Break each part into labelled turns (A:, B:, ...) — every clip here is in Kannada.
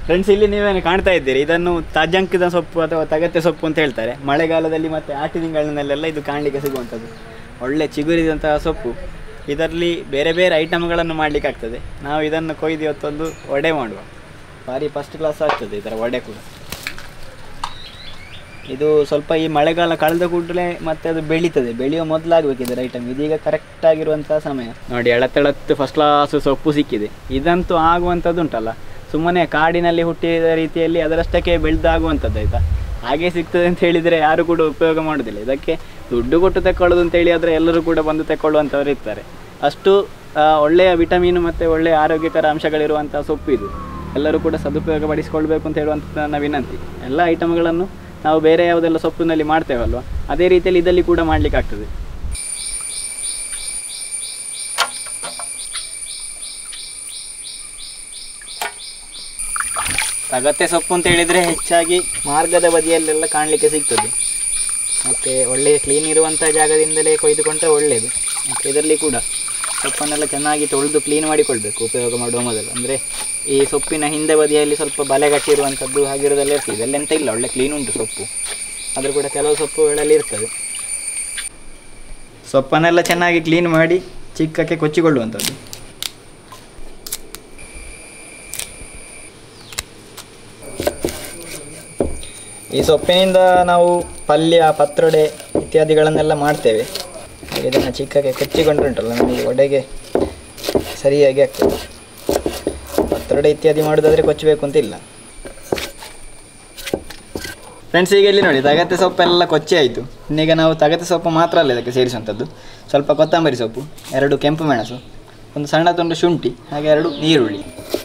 A: ಫ್ರೆಂಡ್ಸ್ ಇಲ್ಲಿ ನೀವೇನು ಕಾಣ್ತಾ ಇದ್ದೀರಿ ಇದನ್ನು ತಾಜಂಕದ ಸೊಪ್ಪು ಅಥವಾ ತಗತೆ ಸೊಪ್ಪು ಅಂತ ಹೇಳ್ತಾರೆ ಮಳೆಗಾಲದಲ್ಲಿ ಮತ್ತು ಆಟಿ ತಿಂಗಳಿನಲ್ಲೆಲ್ಲ ಇದು ಕಾಣಲಿಕ್ಕೆ ಸಿಗುವಂಥದ್ದು ಒಳ್ಳೆ ಚಿಗುರಿದಂತಹ ಸೊಪ್ಪು ಇದರಲ್ಲಿ ಬೇರೆ ಬೇರೆ ಐಟಮ್ಗಳನ್ನು ಮಾಡಲಿಕ್ಕೆ ಆಗ್ತದೆ ನಾವು ಇದನ್ನು ಕೊಯ್ದು ಇವತ್ತೊಂದು ವಡೆ ಮಾಡುವ ಭಾರಿ ಫಸ್ಟ್ ಕ್ಲಾಸ್ ಆಗ್ತದೆ ಇದರ ವಡೆ ಕೂಡ ಇದು ಸ್ವಲ್ಪ ಈ ಮಳೆಗಾಲ ಕಳೆದ ಕೂಡಲೇ ಮತ್ತೆ ಅದು ಬೆಳೀತದೆ ಬೆಳೆಯುವ ಮೊದಲಾಗಬೇಕು ಇದರ ಐಟಮ್ ಇದೀಗ ಕರೆಕ್ಟ್ ಆಗಿರುವಂತಹ ಸಮಯ ನೋಡಿ ಎಳತೆಳತ್ತು ಫಸ್ಟ್ ಕ್ಲಾಸ್ ಸೊಪ್ಪು ಸಿಕ್ಕಿದೆ ಇದಂತೂ ಆಗುವಂಥದ್ದು ಉಂಟಲ್ಲ ಸುಮ್ಮನೆ ಕಾಡಿನಲ್ಲಿ ಹುಟ್ಟಿದ ರೀತಿಯಲ್ಲಿ ಅದರಷ್ಟಕ್ಕೆ ಬೆಳೆದಾಗುವಂಥದ್ದು ಆಯಿತಾ ಹಾಗೆ ಸಿಗ್ತದೆ ಅಂತ ಹೇಳಿದರೆ ಯಾರು ಕೂಡ ಉಪಯೋಗ ಮಾಡೋದಿಲ್ಲ ಇದಕ್ಕೆ ದುಡ್ಡು ಕೊಟ್ಟು ತಗೊಳ್ಳೋದು ಅಂತೇಳಿ ಆದರೆ ಎಲ್ಲರೂ ಕೂಡ ಬಂದು ತಗೊಳ್ಳುವಂಥವ್ರು ಇರ್ತಾರೆ ಅಷ್ಟು ಆ, ಒಳ್ಳೆಯ ವಿಟಮಿನ್ ಮತ್ತು ಒಳ್ಳೆಯ ಆರೋಗ್ಯಕರ ಅಂಶಗಳಿರುವಂಥ ಸೊಪ್ಪು ಇದು ಎಲ್ಲರೂ ಕೂಡ ಸದುಪಯೋಗ ಪಡಿಸಿಕೊಳ್ಬೇಕು ಅಂತ ಹೇಳುವಂಥ ನನ್ನ ವಿನಂತಿ ಎಲ್ಲ ಐಟಮ್ಗಳನ್ನು ನಾವು ಬೇರೆ ಯಾವುದೆಲ್ಲ ಸೊಪ್ಪಿನಲ್ಲಿ ಮಾಡ್ತೇವಲ್ವ ಅದೇ ರೀತಿಯಲ್ಲಿ ಇದರಲ್ಲಿ ಕೂಡ ಮಾಡಲಿಕ್ಕೆ ಆಗ್ತದೆ ಅಗತ್ಯ ಸೊಪ್ಪು ಅಂತ ಹೇಳಿದರೆ ಹೆಚ್ಚಾಗಿ ಮಾರ್ಗದ ಬದಿಯಲ್ಲೆಲ್ಲ ಕಾಣಲಿಕ್ಕೆ ಸಿಗ್ತದೆ ಮತ್ತು ಒಳ್ಳೆಯ ಕ್ಲೀನ್ ಇರುವಂಥ ಜಾಗದಿಂದಲೇ ಕೊಯ್ದುಕೊಂಡ್ರೆ ಒಳ್ಳೆಯದು ಮತ್ತು ಇದರಲ್ಲಿ ಕೂಡ ಸೊಪ್ಪನ್ನೆಲ್ಲ ಚೆನ್ನಾಗಿ ತೊಳೆದು ಕ್ಲೀನ್ ಮಾಡಿಕೊಳ್ಬೇಕು ಉಪಯೋಗ ಮಾಡುವ ಮೊದಲು ಅಂದರೆ ಈ ಸೊಪ್ಪಿನ ಹಿಂದೆ ಬದಿಯಲ್ಲಿ ಸ್ವಲ್ಪ ಬಲೆಗಟ್ಟಿರುವಂಥದ್ದು ಹಾಗಿರೋದೆಲ್ಲ ಇರ್ತದೆ ಇದೆಲ್ಲ ಇಲ್ಲ ಒಳ್ಳೆ ಕ್ಲೀನ್ ಉಂಟು ಸೊಪ್ಪು ಆದರೂ ಕೂಡ ಕೆಲವು ಸೊಪ್ಪುಗಳಲ್ಲಿ ಇರ್ತದೆ ಸೊಪ್ಪನ್ನೆಲ್ಲ ಚೆನ್ನಾಗಿ ಕ್ಲೀನ್ ಮಾಡಿ ಚಿಕ್ಕಕ್ಕೆ ಕೊಚ್ಚಿಕೊಳ್ಳುವಂಥದ್ದು ಈ ಸೊಪ್ಪಿನಿಂದ ನಾವು ಪಲ್ಯ ಪತ್ರೊಡೆ ಇತ್ಯಾದಿಗಳನ್ನೆಲ್ಲ ಮಾಡ್ತೇವೆ ಹಾಗೆ ಇದನ್ನು ಚಿಕ್ಕಕ್ಕೆ ಕೊಚ್ಚಿಕೊಂಡ್ರುಂಟಲ್ಲ ನಮಗೆ ಒಡೆಗೆ ಸರಿಯಾಗಿ ಆಗ್ತದೆ ಪತ್ರೊಡೆ ಇತ್ಯಾದಿ ಮಾಡೋದಾದರೆ ಕೊಚ್ಚಬೇಕು ಅಂತ ಇಲ್ಲ ಫ್ರೆಂಡ್ಸ್ ಈಗ ಇಲ್ಲಿ ನೋಡಿ ತಗತೆ ಸೊಪ್ಪೆಲ್ಲ ಕೊಚ್ಚಿ ಆಯಿತು ಇನ್ನೀಗ ನಾವು ತಗತೆ ಸೊಪ್ಪು ಮಾತ್ರ ಅಲ್ಲ ಇದಕ್ಕೆ ಸೇರಿಸುವಂಥದ್ದು ಸ್ವಲ್ಪ ಕೊತ್ತಂಬರಿ ಸೊಪ್ಪು ಎರಡು ಕೆಂಪು ಮೆಣಸು ಒಂದು ಸಣ್ಣ ತುಂಡು ಶುಂಠಿ ಹಾಗೆ ಎರಡು ಈರುಳ್ಳಿ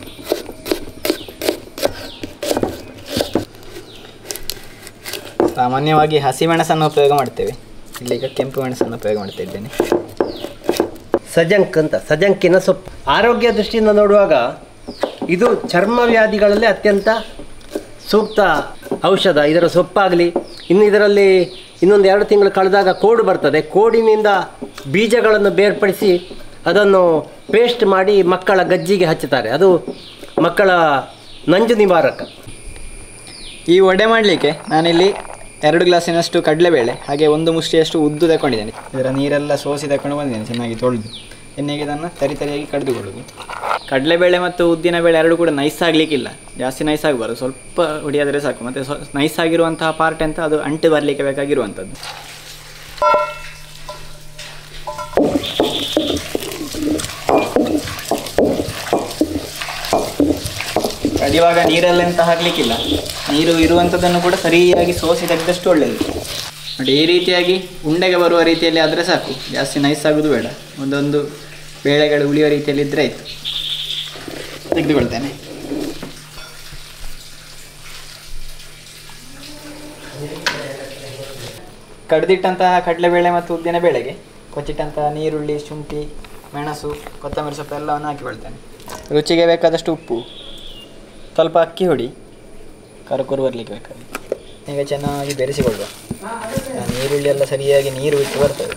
A: ಸಾಮಾನ್ಯವಾಗಿ ಹಸಿ ಮೆಣಸನ್ನು ಉಪಯೋಗ ಮಾಡ್ತೇವೆ ಇಲ್ಲೀಗ ಕೆಂಪು ಮೆಣಸನ್ನು ಉಪಯೋಗ ಮಾಡ್ತಾ ಇದ್ದೇನೆ
B: ಸಜಂಕ್ ಅಂತ ಸಜಂಕಿನ ಸೊಪ್ಪು ಆರೋಗ್ಯ ದೃಷ್ಟಿಯಿಂದ ನೋಡುವಾಗ ಇದು ಚರ್ಮ ವ್ಯಾಧಿಗಳಲ್ಲಿ ಅತ್ಯಂತ ಸೂಕ್ತ ಔಷಧ ಇದರ ಸೊಪ್ಪಾಗಲಿ ಇನ್ನು ಇದರಲ್ಲಿ ಇನ್ನೊಂದು ಎರಡು ತಿಂಗಳು ಕಳೆದಾಗ ಕೋಡು ಬರ್ತದೆ ಕೋಡಿನಿಂದ ಬೀಜಗಳನ್ನು ಬೇರ್ಪಡಿಸಿ ಅದನ್ನು ಪೇಸ್ಟ್ ಮಾಡಿ ಮಕ್ಕಳ ಗಜ್ಜಿಗೆ ಹಚ್ಚುತ್ತಾರೆ ಅದು ಮಕ್ಕಳ ನಂಜು ನಿವಾರಕ
A: ಈ ವಡೆ ಮಾಡಲಿಕ್ಕೆ ನಾನಿಲ್ಲಿ ಎರಡು ಗ್ಲಾಸಿನಷ್ಟು ಕಡಲೆಬೇಳೆ ಹಾಗೆ ಒಂದು ಮುಷ್ಟಿಯಷ್ಟು ಉದ್ದು ತಗೊಂಡಿದ್ದೇನೆ ಇದರ ನೀರೆಲ್ಲ ಸೋಸಿ ತಗೊಂಡು ಬಂದಿದ್ದೇನೆ ಚೆನ್ನಾಗಿ ತೊಳೆದು ಎಣ್ಣೆಗೆ ಇದನ್ನು ತರಿ ತರಿಯಾಗಿ ಕಡಿದುಕೊಳ್ಳೋದು ಕಡಲೆಬೇಳೆ ಮತ್ತು ಉದ್ದಿನ ಬೇಳೆ ಎರಡು ಕೂಡ ನೈಸ್ ಆಗಲಿಕ್ಕಿಲ್ಲ ಜಾಸ್ತಿ ನೈಸ್ ಆಗಬಾರ್ದು ಸ್ವಲ್ಪ ಹೊಡಿಯಾದರೆ ಸಾಕು ಮತ್ತು ಸ್ವ ನೈಸ್ ಆಗಿರುವಂತಹ ಪಾರ್ಟ್ ಅಂತ ಅದು ಅಂಟು ಬರಲಿಕ್ಕೆ ಬೇಕಾಗಿರುವಂಥದ್ದು ಕಡಿಯುವಾಗ ನೀರಲ್ಲೆಂತ ಹಾಕಲಿಕ್ಕಿಲ್ಲ ನೀರು ಇರುವಂಥದ್ದನ್ನು ಕೂಡ ಸರಿಯಾಗಿ ಸೋಸಿ ತೆಗೆದಷ್ಟು ಒಳ್ಳೆಯದು ನೋಡಿ ಈ ರೀತಿಯಾಗಿ ಉಂಡೆಗೆ ಬರುವ ರೀತಿಯಲ್ಲಿ ಆದರೆ ಸಾಕು ಜಾಸ್ತಿ ನೈಸ್ ಆಗೋದು ಬೇಡ ಒಂದೊಂದು ಬೇಳೆಗಳು ಉಳಿಯೋ ರೀತಿಯಲ್ಲಿ ಇದ್ದರೆ ಆಯಿತು ತೆಗೆದುಕೊಳ್ತೇನೆ ಕಡ್ದಿಟ್ಟಂತಹ ಕಡಲೆಬೇಳೆ ಮತ್ತು ಉದ್ದಿನ ಬೇಳೆಗೆ ಕೊಚ್ಚಿಟ್ಟಂತಹ ನೀರುಳ್ಳಿ ಶುಂಠಿ ಮೆಣಸು ಕೊತ್ತಂಬರಿ ಸೊಪ್ಪು ಎಲ್ಲವನ್ನು ಹಾಕಿಕೊಳ್ತೇನೆ ರುಚಿಗೆ ಬೇಕಾದಷ್ಟು ಉಪ್ಪು ಸ್ವಲ್ಪ ಅಕ್ಕಿ ಹುಡಿ ಕರಕುರು ಬರಲಿಕ್ಕೆ ಬೇಕಾಗಿ ಈಗ ಚೆನ್ನಾಗಿ ಬೆರೆಸಿಕೊಳ್ಳುವ ಆ ನೀರುಳ್ಳಿ ಎಲ್ಲ ಸರಿಯಾಗಿ ನೀರು ಬಿಟ್ಟು ಬರ್ತದೆ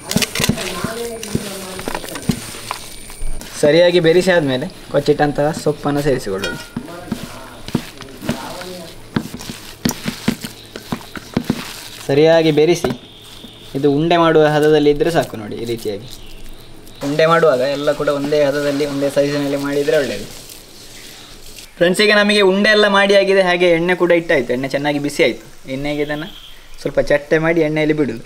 A: ಸರಿಯಾಗಿ ಬೆರೆಸಿ ಆದಮೇಲೆ ಕೊಚ್ಚಿಟ್ಟಂತಹ ಸೊಪ್ಪನ್ನು ಸೇರಿಸಿಕೊಳ್ಳುವುದು ಸರಿಯಾಗಿ ಬೆರೆಸಿ ಇದು ಉಂಡೆ ಮಾಡುವ ಹದದಲ್ಲಿ ಇದ್ದರೆ ಸಾಕು ನೋಡಿ ಈ ರೀತಿಯಾಗಿ ಉಂಡೆ ಮಾಡುವಾಗ ಎಲ್ಲ ಕೂಡ ಒಂದೇ ಹದದಲ್ಲಿ ಒಂದೇ ಸೈಜಿನಲ್ಲಿ ಮಾಡಿದರೆ ಒಳ್ಳೆಯದು ಫ್ರೆಂಡ್ಸ್ ಈಗ ನಮಗೆ ಉಂಡೆ ಎಲ್ಲ ಮಾಡಿ ಆಗಿದೆ ಹಾಗೆ ಎಣ್ಣೆ ಕೂಡ ಇಟ್ಟಾಯಿತು ಎಣ್ಣೆ ಚೆನ್ನಾಗಿ ಬಿಸಿ ಆಯಿತು ಎಣ್ಣೆಗೆ ಇದನ್ನು ಸ್ವಲ್ಪ ಚಟ್ಟೆ ಮಾಡಿ ಎಣ್ಣೆಯಲ್ಲಿ ಬಿಡುದು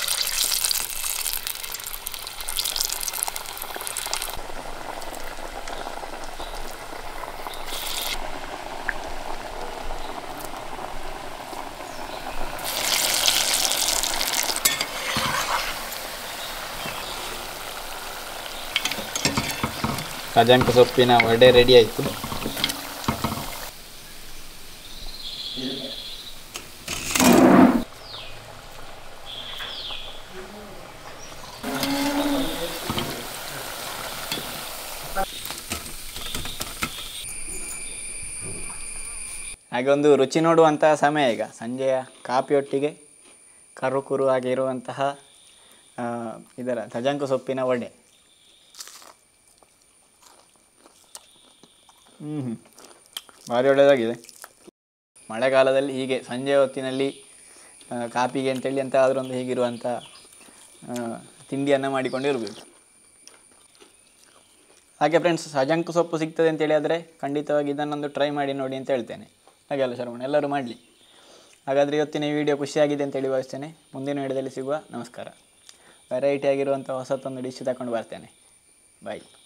A: ಕಜಂಕ ಸೊಪ್ಪಿನ ವಡೆ ರೆಡಿ ಆಯಿತು ಹಾಗೆ ಒಂದು ರುಚಿ ನೋಡುವಂತಹ ಸಮಯ ಈಗ ಸಂಜೆಯ ಕಾಫಿಯೊಟ್ಟಿಗೆ ಕರು ಕುರು ಆಗಿರುವಂತಹ ಆ, ಇದರ ತಜಂಕು ಸೊಪ್ಪಿನ ವಡೆ ಹ್ಞೂ ಹ್ಞೂ ಭಾರಿ ಒಳ್ಳೆಯದಾಗಿದೆ ಮಳೆಗಾಲದಲ್ಲಿ ಹೀಗೆ ಸಂಜೆ ಹೊತ್ತಿನಲ್ಲಿ ಆ, ಕಾಪಿಗೆ ಅಂತೇಳಿ ಅಂತ ಆದರೂ ಒಂದು ಹೀಗಿರುವಂಥ ಆ, ತಿಂಡಿಯನ್ನು ಮಾಡಿಕೊಂಡಿರಬೇಕು ಹಾಗೆ ಫ್ರೆಂಡ್ಸ್ ಸಜಂಕು ಸೊಪ್ಪು ಸಿಗ್ತದೆ ಅಂತೇಳಿ ಆದರೆ ಖಂಡಿತವಾಗಿ ಇದನ್ನೊಂದು ಟ್ರೈ ಮಾಡಿ ನೋಡಿ ಅಂತ ಹೇಳ್ತೇನೆ ಹಾಗೆಲ್ಲ ಶರವಣ ಎಲ್ಲರೂ ಮಾಡಲಿ ಹಾಗಾದರೆ ಇವತ್ತಿನ ಈ ವಿಡಿಯೋ ಖುಷಿಯಾಗಿದೆ ಅಂತೇಳಿ ಭಾವಿಸ್ತೇನೆ ಮುಂದಿನ ವಿಡಿಯೋದಲ್ಲಿ ಸಿಗುವ ನಮಸ್ಕಾರ ವೆರೈಟಿ ಆಗಿರುವಂಥ ಹೊಸತೊಂದು ಡಿಶ್ ತಗೊಂಡು ಬರ್ತೇನೆ ಬಾಯ್